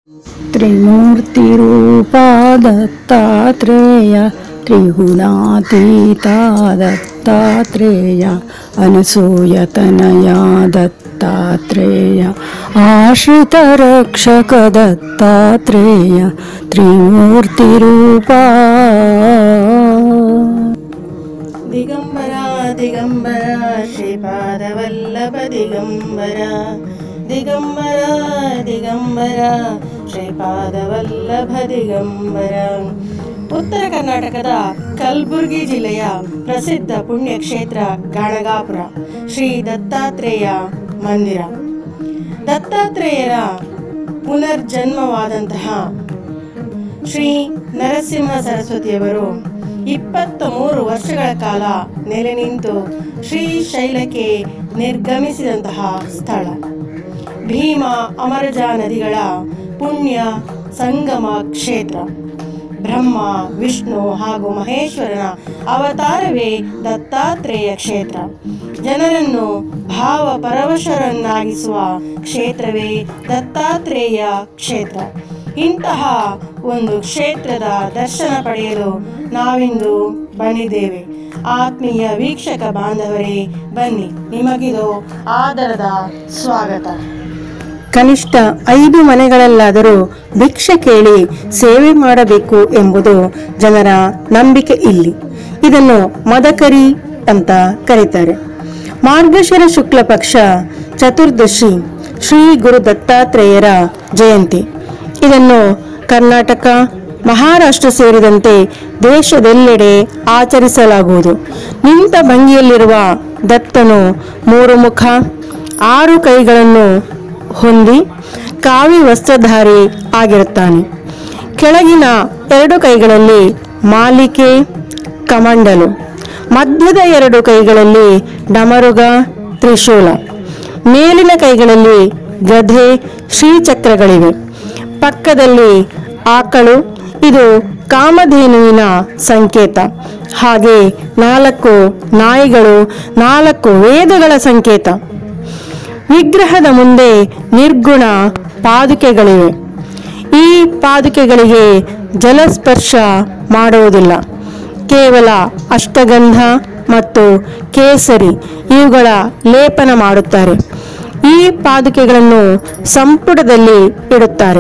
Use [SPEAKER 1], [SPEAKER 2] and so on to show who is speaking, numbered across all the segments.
[SPEAKER 1] त्रिमूर्तिरूपा दत्तात्रेय त्रिगुणातीता दत्तात्रेय अनसूयतनया दत्तात्रेय आश्रितरक्षक दत्तात्रेय त्रिमूर्तिरूपा
[SPEAKER 2] ದಿಗಂಬರ ದಿಗಂಬರ ಶ್ರೀಪಾದವಲ್ಲಭ ದಿಗಂಬರ ದಿಗಂಬರ ದಿಗಂಬರ ಶ್ರೀಪಾದವಲ್ಲಭ ದಿಗಂಬರ ಉತ್ತರ ಕರ್ನಾಟಕದ ಕಲಬುರಗಿ ಜಿಲ್ಲೆಯ ಪ್ರಸಿದ್ಧ ಪುಣ್ಯಕ್ಷೇತ್ರ ಗಾಣಗಾಪುರ ಶ್ರೀ ದತ್ತಾತ್ರೇಯ ಮಂದಿರ ದತ್ತಾತ್ರೇಯರ ಪುನರ್ಜನ್ಮವಾದಂತಹ ಶ್ರೀ ನರಸಿಂಹ ಸರಸ್ವತಿಯವರು ಇಪ್ಪತ್ತ ಮೂರು ವರ್ಷಗಳ ಕಾಲ ನೆಲೆ ನಿಂತು ಶ್ರೀಶೈಲಕ್ಕೆ ನಿರ್ಗಮಿಸಿದಂತಹ ಸ್ಥಳ ಭೀಮ ಅಮರಜ ನದಿಗಳ ಪುಣ್ಯ ಸಂಗಮ ಕ್ಷೇತ್ರ ಬ್ರಹ್ಮ ವಿಷ್ಣು ಹಾಗೂ ಮಹೇಶ್ವರನ ಅವತಾರವೇ ದತ್ತಾತ್ರೇಯ ಕ್ಷೇತ್ರ ಜನರನ್ನು ಭಾವ ಪರವಶರನ್ನಾಗಿಸುವ ಕ್ಷೇತ್ರವೇ ದತ್ತಾತ್ರೇಯ ಕ್ಷೇತ್ರ ಇಂತಹ ಒಂದು ಕ್ಷೇತ್ರದ ದರ್ಶನ ಪಡೆಯಲು ನಾವಿಂದು ಬಂದಿದ್ದೇವೆ ಆತ್ಮೀಯ ವೀಕ್ಷಕ ಬಾಂಧವರೇ ಬನ್ನಿ ನಿಮಗಿದು ಆದರದ ಸ್ವಾಗತ
[SPEAKER 3] ಕನಿಷ್ಠ ಐದು ಮನೆಗಳಲ್ಲಾದರೂ ಭಿಕ್ಷೆ ಕೇಳಿ ಸೇವೆ ಮಾಡಬೇಕು ಎಂಬುದು ಜನರ ನಂಬಿಕೆ ಇಲ್ಲಿ ಇದನ್ನು ಮದಕರಿ ಅಂತ ಕರೀತಾರೆ ಮಾರ್ಗಶಿರ ಶುಕ್ಲ ಪಕ್ಷ ಚತುರ್ದಶಿ ಶ್ರೀ ಗುರು ದತ್ತಾತ್ರೇಯರ ಜಯಂತಿ ಇದನ್ನು ಕರ್ನಾಟಕ ಮಹಾರಾಷ್ಟ್ರ ಸೇರಿದಂತೆ ದೇಶದೆಲ್ಲೆಡೆ ಆಚರಿಸಲಾಗುವುದು ನಿಂತ ಭಂಗಿಯಲ್ಲಿರುವ ದತ್ತನು ಮೂರು ಮುಖ ಆರು ಕೈಗಳನ್ನು ಹೊಂದಿ ಕಾವಿ ವಸ್ತ್ರಧಾರಿ ಆಗಿರುತ್ತಾನೆ ಕೆಳಗಿನ ಎರಡು ಕೈಗಳಲ್ಲಿ ಮಾಲಿಕೆ ಕಮಂಡಲು ಮಧ್ಯದ ಎರಡು ಕೈಗಳಲ್ಲಿ ಡಮರುಗ ತ್ರಿಶೂಲ ಮೇಲಿನ ಕೈಗಳಲ್ಲಿ ಗಧೆ ಶ್ರೀಚಕ್ರಗಳಿವೆ ಪಕ್ಕದಲ್ಲಿ ಆಕಳು ಇದು ಕಾಮಧೇನುವಿನ ಸಂಕೇತ ಹಾಗೆ ನಾಲ್ಕು ನಾಯಿಗಳು ನಾಲ್ಕು ವೇದಗಳ ಸಂಕೇತ ವಿಗ್ರಹದ ಮುಂದೆ ನಿರ್ಗುಣ ಪಾದುಕೆಗಳಿವೆ ಈ ಪಾದುಕೆಗಳಿಗೆ ಜಲಸ್ಪರ್ಶ ಮಾಡುವುದಿಲ್ಲ ಕೇವಲ ಅಷ್ಟಗಂಧ ಮತ್ತು ಕೇಸರಿ ಇವುಗಳ ಲೇಪನ ಮಾಡುತ್ತಾರೆ ಈ ಪಾದುಕೆಗಳನ್ನು ಸಂಪುಟದಲ್ಲಿ ಇಡುತ್ತಾರೆ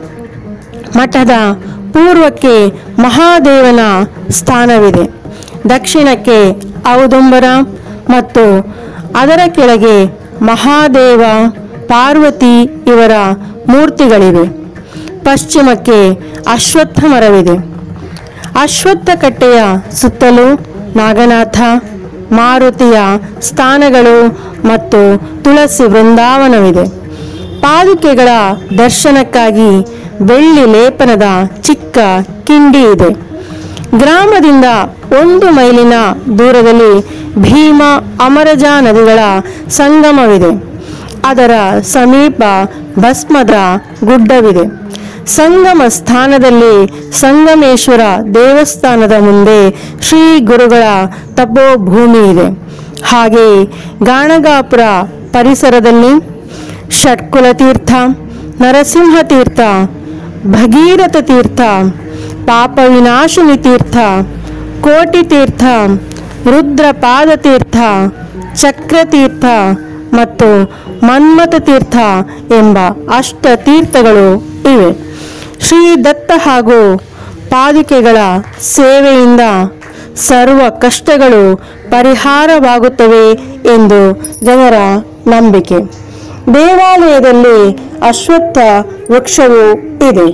[SPEAKER 3] ಮಠದ ಪೂರ್ವಕ್ಕೆ ಮಹಾದೇವನ ಸ್ಥಾನವಿದೆ ದಕ್ಷಿಣಕ್ಕೆ ಔದುಂಬರ ಮತ್ತು ಅದರ ಕೆಳಗೆ ಮಹಾದೇವ ಪಾರ್ವತಿ ಇವರ ಮೂರ್ತಿಗಳಿವೆ ಪಶ್ಚಿಮಕ್ಕೆ ಅಶ್ವತ್ಥ ಮರವಿದೆ ಅಶ್ವತ್ಥ ಕಟ್ಟೆಯ ಸುತ್ತಲೂ ನಾಗನಾಥ ಮಾರುತಿಯ ಸ್ಥಾನಗಳು ಮತ್ತು ತುಳಸಿ ವೃಂದಾವನವಿದೆ ಪಾದುಕೆಗಳ ದರ್ಶನಕ್ಕಾಗಿ ಬೆಳ್ಳಿ ಲೇಪನದ ಚಿಕ್ಕ ಕಿಂಡಿ ಇದೆ ಗ್ರಾಮದಿಂದ ಒಂದು ಮೈಲಿನ ದೂರದಲ್ಲಿ ಭೀಮ ಅಮರಜ ನದಿಗಳ ಸಂಗಮವಿದೆ ಅದರ ಸಮೀಪ ಭಸ್ಮದ ಗುಡ್ಡವಿದೆ ಸಂಗಮ ಸ್ಥಾನದಲ್ಲಿ ಸಂಗಮೇಶ್ವರ ದೇವಸ್ಥಾನದ ಮುಂದೆ ಶ್ರೀ ಗುರುಗಳ ತಪೋಭೂಮಿ ಇದೆ ಹಾಗೆ ಗಾಣಗಾಪುರ ಪರಿಸರದಲ್ಲಿ ಷಟ್ಕುಲ ತೀರ್ಥ ನರಸಿಂಹ ತೀರ್ಥ ಭಗೀರಥ ತೀರ್ಥ ಪಾಪ ವಿನಾಶಿನಿ ತೀರ್ಥ ಕೋಟಿ ತೀರ್ಥ ರುದ್ರಪಾದ ತೀರ್ಥ ಚಕ್ರತೀರ್ಥ ಮತ್ತು ಮನ್ಮಥ ತೀರ್ಥ ಎಂಬ ಅಷ್ಟ ತೀರ್ಥಗಳು ಇವೆ ಶ್ರೀ ದತ್ತ ಹಾಗೂ ಪಾದುಕೆಗಳ ಸೇವೆಯಿಂದ ಸರ್ವ ಕಷ್ಟಗಳು ಪರಿಹಾರವಾಗುತ್ತವೆ ಎಂದು ಜನರ ನಂಬಿಕೆ ದೇವಾಲಯದಲ್ಲಿ ಅಶ್ವತ್ಥ ವೃಕ್ಷವು ಇದೆ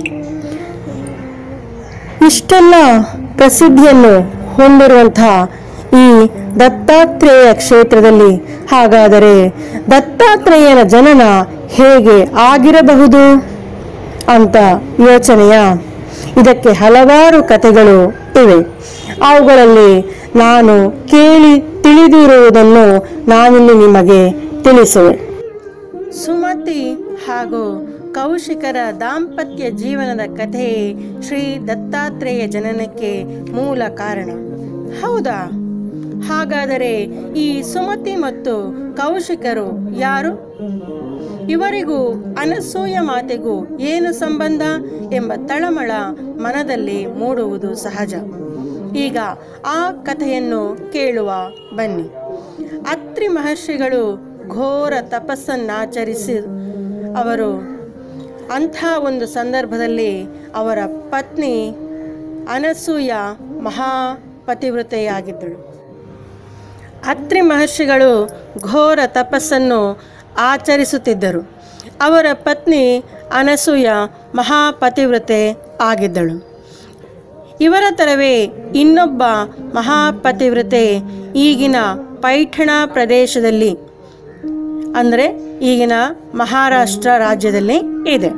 [SPEAKER 3] ಇಷ್ಟೆಲ್ಲ ಪ್ರಸಿದ್ಧಿಯನ್ನು ಹೊಂದಿರುವಂತಹ ಈ ದತ್ತಾತ್ರೇಯ ಕ್ಷೇತ್ರದಲ್ಲಿ ಹಾಗಾದರೆ ದತ್ತಾತ್ರೇಯನ ಜನನ ಹೇಗೆ ಆಗಿರಬಹುದು ಅಂತ ಯೋಚನೆಯ ಇದಕ್ಕೆ ಹಲವಾರು ಕಥೆಗಳು ಇವೆ ಅವುಗಳಲ್ಲಿ ನಾನು ಕೇಳಿ ತಿಳಿದಿರುವುದನ್ನು ನಾನಿಲ್ಲಿ ನಿಮಗೆ ತಿಳಿಸುವೆ
[SPEAKER 2] ಸುಮತಿ ಹಾಗೂ ಕೌಶಿಕರ ದಾಂಪತ್ಯ ಜೀವನದ ಕಥೆಯೇ ಶ್ರೀ ದತ್ತಾತ್ರೇಯ ಜನನಕ್ಕೆ ಮೂಲ ಕಾರಣ ಹೌದಾ ಹಾಗಾದರೆ ಈ ಸುಮತಿ ಮತ್ತು ಕೌಶಿಕರು ಯಾರು ಇವರಿಗೂ ಅನಸೂಯ ಮಾತೆಗೂ ಏನು ಸಂಬಂಧ ಎಂಬ ತಳಮಳ ಮನದಲ್ಲಿ ಮೂಡುವುದು ಸಹಜ ಈಗ ಆ ಕಥೆಯನ್ನು ಕೇಳುವ ಬನ್ನಿ ಅತ್ರಿ ಮಹರ್ಷಿಗಳು ಘೋರ ತಪಸ್ಸನ್ನಾಚರಿಸಿ ಅವರು ಅಂಥ ಒಂದು ಸಂದರ್ಭದಲ್ಲಿ ಅವರ ಪತ್ನಿ ಅನಸೂಯ ಮಹಾಪತಿವ್ರತೆಯಾಗಿದ್ದಳು ಅತ್ರಿ ಮಹರ್ಷಿಗಳು ಘೋರ ತಪಸ್ಸನ್ನು ಆಚರಿಸುತ್ತಿದ್ದರು ಅವರ ಪತ್ನಿ ಅನಸೂಯ ಮಹಾಪತಿವ್ರತೆ ಆಗಿದ್ದಳು ಇವರ ತರವೇ ಇನ್ನೊಬ್ಬ ಮಹಾಪತಿವ್ರತೆ ಈಗಿನ ಪೈಠಣ ಪ್ರದೇಶದಲ್ಲಿ ಅಂದರೆ ಈಗಿನ ಮಹಾರಾಷ್ಟ್ರ ರಾಜ್ಯದಲ್ಲಿ ಇದೆ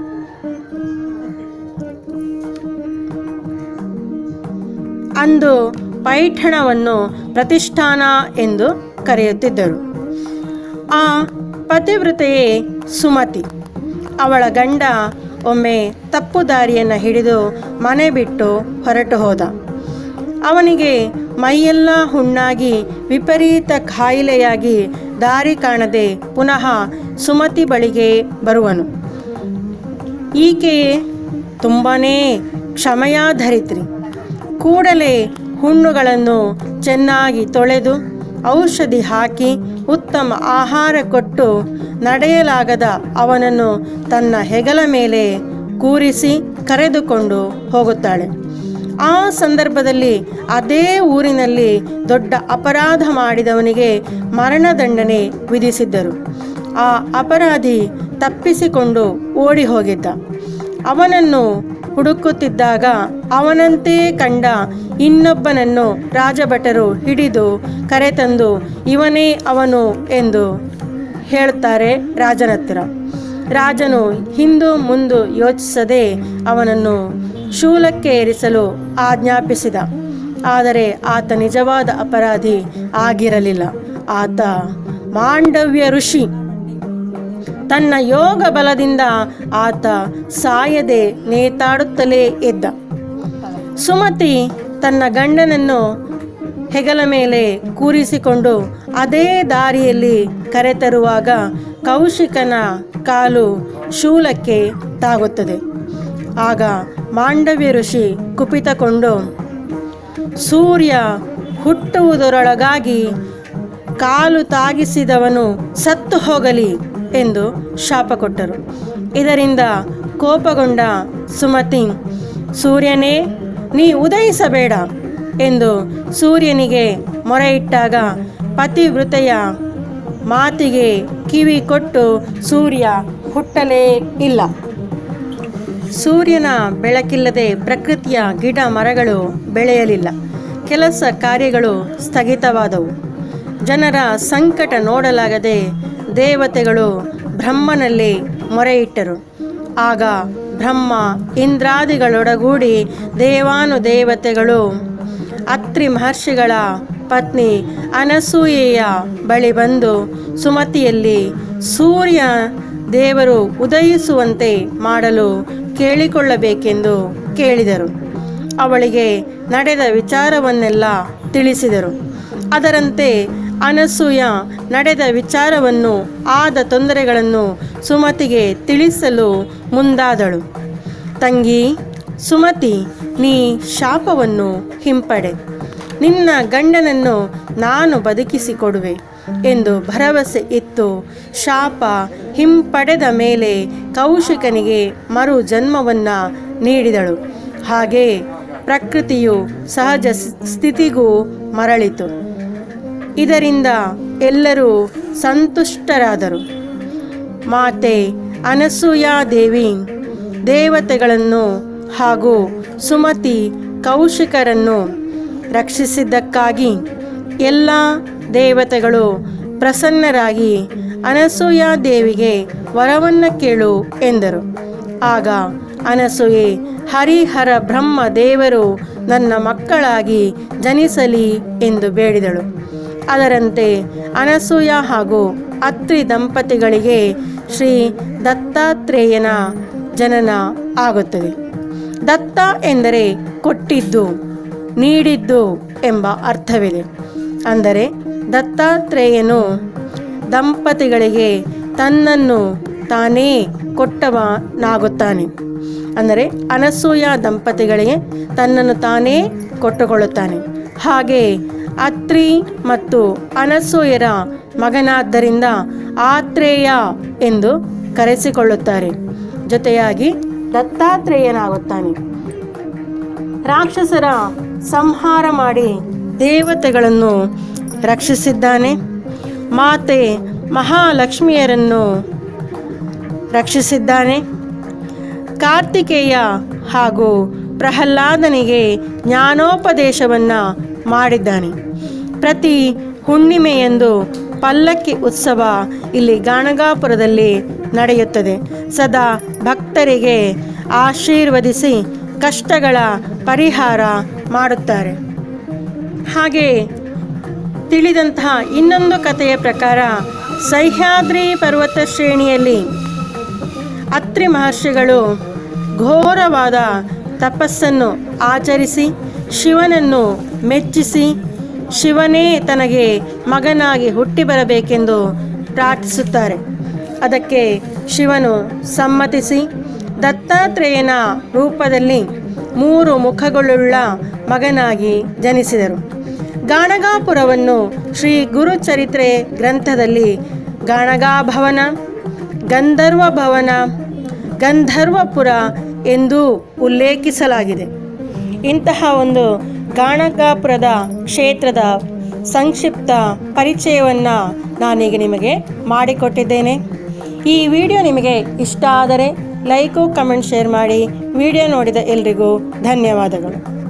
[SPEAKER 2] ಅಂದು ಪೈಠಣವನ್ನು ಪ್ರತಿಷ್ಠಾನ ಎಂದು ಕರೆಯುತ್ತಿದ್ದರು ಆ ಪತಿವ್ರತೆಯೇ ಸುಮತಿ ಅವಳ ಗಂಡ ಒಮ್ಮೆ ತಪ್ಪು ದಾರಿಯನ್ನು ಹಿಡಿದು ಮನೆ ಬಿಟ್ಟು ಹೊರಟು ಹೋದ ಅವನಿಗೆ ಮೈಯೆಲ್ಲ ಹುಣ್ಣಾಗಿ ವಿಪರೀತ ಕಾಯಿಲೆಯಾಗಿ ದಾರಿ ಕಾಣದೆ ಪುನಃ ಸುಮತಿ ಬಳಿಗೆ ಬರುವನು ಈಕೆಯೇ ತುಂಬಾ ಕ್ಷಮೆಯಾಧರಿತ್ರಿ ಕೂಡಲೇ ಹುಣ್ಣುಗಳನ್ನು ಚೆನ್ನಾಗಿ ತೊಳೆದು ಔಷಧಿ ಹಾಕಿ ಉತ್ತಮ ಆಹಾರ ಕೊಟ್ಟು ನಡೆಯಲಾಗದ ಅವನನ್ನು ತನ್ನ ಹೆಗಲ ಮೇಲೆ ಕೂರಿಸಿ ಕರೆದುಕೊಂಡು ಹೋಗುತ್ತಾಳೆ ಆ ಸಂದರ್ಭದಲ್ಲಿ ಅದೇ ಊರಿನಲ್ಲಿ ದೊಡ್ಡ ಅಪರಾಧ ಮಾಡಿದವನಿಗೆ ಮರಣದಂಡನೆ ವಿಧಿಸಿದ್ದರು ಆ ಅಪರಾಧಿ ತಪ್ಪಿಸಿಕೊಂಡು ಓಡಿ ಹೋಗಿದ್ದ ಅವನನ್ನು ಹುಡುಕುತ್ತಿದ್ದಾಗ ಅವನಂತೆ ಕಂಡ ಇನ್ನೊಬ್ಬನನ್ನು ರಾಜಭಟರು ಹಿಡಿದು ಕರೆತಂದು ಇವನೇ ಅವನು ಎಂದು ಹೇಳುತ್ತಾರೆ ರಾಜನತ್ತಿರ ರಾಜನು ಹಿಂದು ಮುಂದು ಯೋಚಿಸದೆ ಅವನನ್ನು ಶೂಲಕ್ಕೆ ಏರಿಸಲು ಆಜ್ಞಾಪಿಸಿದ ಆದರೆ ಆತ ನಿಜವಾದ ಅಪರಾಧಿ ಆಗಿರಲಿಲ್ಲ ಆತ ಮಾಂಡವ್ಯ ಋಷಿ ತನ್ನ ಯೋಗ ಬಲದಿಂದ ಆತ ಸಾಯದೆ ನೇತಾಡುತ್ತಲೇ ಇದ್ದ ಸುಮತಿ ತನ್ನ ಗಂಡನನ್ನು ಹೆಗಲ ಮೇಲೆ ಕೂರಿಸಿಕೊಂಡು ಅದೇ ದಾರಿಯಲ್ಲಿ ಕರೆತರುವಾಗ ಕೌಶಿಕನ ಕಾಲು ಶೂಲಕ್ಕೆ ತಾಗುತ್ತದೆ ಆಗ ಮಾಂಡವ್ಯ ಋಷಿ ಕುಪಿತಕೊಂಡು ಸೂರ್ಯ ಹುಟ್ಟುವುದರೊಳಗಾಗಿ ಕಾಲು ತಾಗಿಸಿದವನು ಸತ್ತು ಹೋಗಲಿ ಎಂದು ಶಾಪ ಕೊಟ್ಟರು ಇದರಿಂದ ಕೋಪಗೊಂಡ ಸುಮತಿ ಸೂರ್ಯನೇ ನೀ ಉದಯಿಸಬೇಡ ಎಂದು ಸೂರ್ಯನಿಗೆ ಮೊರೆಯಿಟ್ಟಾಗ ಪತಿವೃತೆಯ ಮಾತಿಗೆ ಕಿವಿ ಕೊಟ್ಟು ಸೂರ್ಯ ಹುಟ್ಟಲೇ ಇಲ್ಲ ಸೂರ್ಯನ ಬೆಳಕಿಲ್ಲದೆ ಪ್ರಕೃತಿಯ ಗಿಡ ಮರಗಳು ಬೆಳೆಯಲಿಲ್ಲ ಕೆಲಸ ಕಾರ್ಯಗಳು ಸ್ಥಗಿತವಾದವು ಜನರ ಸಂಕಟ ನೋಡಲಾಗದೆ ದೇವತೆಗಳು ಬ್ರಹ್ಮನಲ್ಲಿ ಮೊರೆಯಿಟ್ಟರು ಆಗ ಬ್ರಹ್ಮ ಇಂದ್ರಾದಿಗಳೊಡಗೂಡಿ ದೇವಾನುದೇವತೆಗಳು ಅತ್ರಿ ಮಹರ್ಷಿಗಳ ಪತ್ನಿ ಅನಸೂಯೆಯ ಬಳಿ ಬಂದು ಸುಮತಿಯಲ್ಲಿ ಸೂರ್ಯ ದೇವರು ಉದಯಿಸುವಂತೆ ಮಾಡಲು ಕೇಳಿಕೊಳ್ಳಬೇಕೆಂದು ಕೇಳಿದರು ಅವಳಿಗೆ ನಡೆದ ವಿಚಾರವನ್ನೆಲ್ಲ ತಿಳಿಸಿದರು ಅದರಂತೆ ಅನಸೂಯ ನಡೆದ ವಿಚಾರವನ್ನು ಆದ ತೊಂದರೆಗಳನ್ನು ಸುಮತಿಗೆ ತಿಳಿಸಲು ಮುಂದಾದಳು ತಂಗಿ ಸುಮತಿ ನೀ ಶಾಪವನ್ನು ಹಿಂಪಡೆ ನಿನ್ನ ಗಂಡನನ್ನು ನಾನು ಬದುಕಿಸಿಕೊಡುವೆ ಎಂದು ಭರವಸೆ ಇತ್ತು ಶಾಪ ಹಿಂಪಡೆದ ಮೇಲೆ ಕೌಶಿಕನಿಗೆ ಮರು ಜನ್ಮವನ್ನು ನೀಡಿದಳು ಹಾಗೆ ಪ್ರಕೃತಿಯು ಸಹಜ ಸ್ಥಿತಿಗೂ ಮರಳಿತು ಇದರಿಂದ ಎಲ್ಲರೂ ಸಂತುಷ್ಟರಾದರು ಮಾತೆ ಅನಸೂಯಾದೇವಿ ದೇವತೆಗಳನ್ನು ಹಾಗೂ ಸುಮತಿ ಕೌಶಿಕರನ್ನು ರಕ್ಷಿಸಿದ್ದಕ್ಕಾಗಿ ಎಲ್ಲ ದೇವತೆಗಳು ಪ್ರಸನ್ನರಾಗಿ ಅನಸೂಯಾದೇವಿಗೆ ವರವನ್ನು ಕೇಳು ಎಂದರು ಆಗ ಅನಸೂಯೆ ಹರಿಹರ ಬ್ರಹ್ಮ ದೇವರು ನನ್ನ ಮಕ್ಕಳಾಗಿ ಜನಿಸಲಿ ಎಂದು ಬೇಡಿದಳು ಅದರಂತೆ ಅನಸೂಯ ಹಾಗೂ ಅತ್ರಿ ದಂಪತಿಗಳಿಗೆ ಶ್ರೀ ದತ್ತಾತ್ರೇಯನ ಜನನ ಆಗುತ್ತದೆ ದತ್ತ ಎಂದರೆ ಕೊಟ್ಟಿದ್ದು ನೀಡಿದ್ದು ಎಂಬ ಅರ್ಥವಿದೆ ಅಂದರೆ ದತ್ತಾತ್ರೇಯನು ದಂಪತಿಗಳಿಗೆ ತನ್ನನ್ನು ತಾನೇ ಕೊಟ್ಟವನಾಗುತ್ತಾನೆ ಅಂದರೆ ಅನಸೂಯ ದಂಪತಿಗಳಿಗೆ ತನ್ನನ್ನು ತಾನೇ ಕೊಟ್ಟುಕೊಳ್ಳುತ್ತಾನೆ ಹಾಗೆ ಅತ್ರಿ ಮತ್ತು ಅನಸೂಯರ ಮಗನಾದ್ದರಿಂದ ಆತ್ರೇಯ ಎಂದು ಕರೆಸಿಕೊಳ್ಳುತ್ತಾರೆ ಜೊತೆಯಾಗಿ ದತ್ತಾತ್ರೇಯನಾಗುತ್ತಾನೆ ರಾಕ್ಷಸರ ಸಂಹಾರ ಮಾಡಿ ದೇವತೆಗಳನ್ನು ರಕ್ಷಿಸಿದ್ದಾನೆ ಮಾತೆ ಮಹಾಲಕ್ಷ್ಮಿಯರನ್ನು ರಕ್ಷಿಸಿದ್ದಾನೆ ಕಾರ್ತಿಕೇಯ ಹಾಗೂ ಪ್ರಹ್ಲಾದನಿಗೆ ಜ್ಞಾನೋಪದೇಶವನ್ನು ಮಾಡಿದ್ದಾನೆ ಪ್ರತಿ ಹುಣ್ಣಿಮೆಯಂದು ಪಲ್ಲಕ್ಕಿ ಉತ್ಸವ ಇಲ್ಲಿ ಗಾಣಗಾಪುರದಲ್ಲಿ ನಡೆಯುತ್ತದೆ ಸದಾ ಭಕ್ತರಿಗೆ ಆಶೀರ್ವದಿಸಿ ಕಷ್ಟಗಳ ಪರಿಹಾರ ಮಾಡುತ್ತಾರೆ ಹಾಗೆ ತಿಳಿದಂತಹ ಇನ್ನೊಂದು ಕಥೆಯ ಪ್ರಕಾರ ಸಹ್ಯಾದ್ರಿ ಪರ್ವತ ಶ್ರೇಣಿಯಲ್ಲಿ ಅತ್ರಿ ಮಹರ್ಷಿಗಳು ಘೋರವಾದ ತಪಸ್ಸನ್ನು ಆಚರಿಸಿ ಶಿವನನ್ನು ಮೆಚ್ಚಿಸಿ ಶಿವನೇ ತನಗೆ ಮಗನಾಗಿ ಹುಟ್ಟಿ ಬರಬೇಕೆಂದು ಪ್ರಾರ್ಥಿಸುತ್ತಾರೆ ಅದಕ್ಕೆ ಶಿವನು ಸಮ್ಮತಿಸಿ ದತ್ತಾತ್ರೇಯನ ರೂಪದಲ್ಲಿ ಮೂರು ಮುಖಗಳುಳ್ಳ ಮಗನಾಗಿ ಜನಿಸಿದರು ಗಾಣಗಾಪುರವನ್ನು ಶ್ರೀ ಗುರುಚರಿತ್ರೆ ಗ್ರಂಥದಲ್ಲಿ ಗಾಣಗಾಭವನ ಗಂಧರ್ವ ಭವನ ಗಂಧರ್ವಪುರ ಎಂದು ಉಲ್ಲೇಖಿಸಲಾಗಿದೆ ಇಂತಹ ಒಂದು ಗಾಣಗಾಪುರದ ಕ್ಷೇತ್ರದ ಸಂಕ್ಷಿಪ್ತ ಪರಿಚಯವನ್ನು ನಾನೀಗ ನಿಮಗೆ ಮಾಡಿಕೊಟ್ಟಿದ್ದೇನೆ ಈ ವಿಡಿಯೋ ನಿಮಗೆ ಇಷ್ಟ ಆದರೆ ಲೈಕು ಕಮೆಂಟ್ ಶೇರ್ ಮಾಡಿ ವಿಡಿಯೋ ನೋಡಿದ ಎಲ್ರಿಗೂ ಧನ್ಯವಾದಗಳು